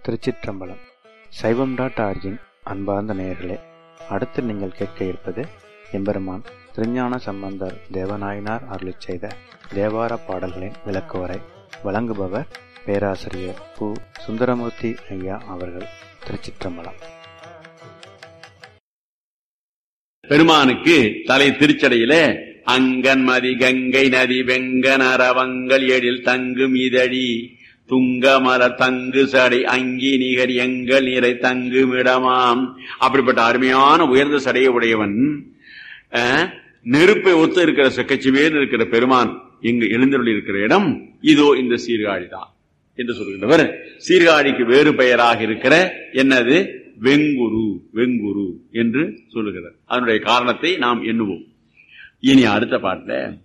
திருச்சிற்றம்பலம் சைவம் dot origin அன்பார்ந்த நேயர்களே அடுத்து நீங்கள் கேட்க இருப்பது எம்பெருமான் திருஞான சம்பந்தர் தேவநாயனார் அருளிச் செய்த தேவார பாடல்களின் விளக்குவரை வழங்குபவர் பேராசிரியர் பு சுந்தரமூர்த்தி ஐயா அவர்கள் திருச்சிற்றம்பலம் பெருமானுக்கு தலை திருச்சடையிலே அங்கன்மதி கங்கை நதி வெங்கனரவங்கள் எழில் தங்கும் இதழி துங்கமர தங்கு சடை அங்கி நிகர் எங்கள் நிறை தங்குமிடமாம் அப்படிப்பட்ட அருமையான உயர்ந்த சடையை உடையவன் அஹ், நெருப்பை ஒத்து இருக்கிற செக்கச்சிவேன் இருக்கிற பெருமான் இங்கு எழுந்தருளி இருக்கிற இடம் இதோ இந்த சீர்காழி தான் என்று சொல்கின்றவர் சீர்காழிக்கு வேறு பெயராக இருக்கிற என்னது வெங்குரு வெங்குரு என்று சொல்லுகிறார் அதனுடைய காரணத்தை நாம் எண்ணுவோம் இனி அடுத்த பாட்டுல